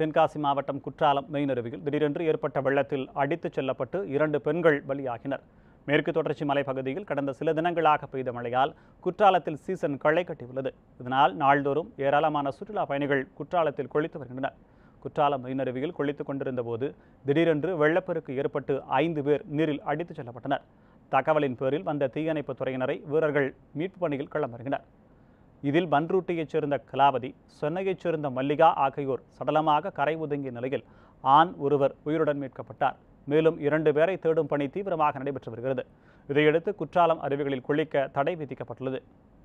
தென்காசி மாவட்டம் குற்றாலம் மெயினருவியில் திடீரென்று ஏற்பட்ட வெள்ளத்தில் அடித்துச் செல்லப்பட்டு இரண்டு பெண்கள் பலியாகினர் மேற்கு தொடர்ச்சி மலைப்பகுதியில் கடந்த சில தினங்களாக பெய்த மழையால் குற்றாலத்தில் சீசன் களை கட்டியுள்ளது இதனால் நாள்தோறும் ஏராளமான சுற்றுலா பயணிகள் குற்றாலத்தில் குளித்து வருகின்றனர் குற்றாலம் மெயினருவியில் குளித்துக் கொண்டிருந்த போது திடீரென்று வெள்ளப்பெருக்கு ஏற்பட்டு ஐந்து பேர் நீரில் அடித்துச் செல்லப்பட்டனர் தகவலின் பேரில் வந்த தீயணைப்புத் துறையினரை வீரர்கள் மீட்புப் பணியில் களமிறங்கினர் இதில் பன்ருட்டியைச் சேர்ந்த கலாவதி சென்னையைச் சேர்ந்த மல்லிகா ஆகியோர் சடலமாக கரை ஒதுங்கிய நிலையில் ஆண் ஒருவர் உயிருடன் மீட்கப்பட்டார் மேலும் இரண்டு பேரை தேடும் பணி தீவிரமாக நடைபெற்று வருகிறது இதையடுத்து குற்றாலம் அருவிகளில் குளிக்க தடை விதிக்கப்பட்டுள்ளது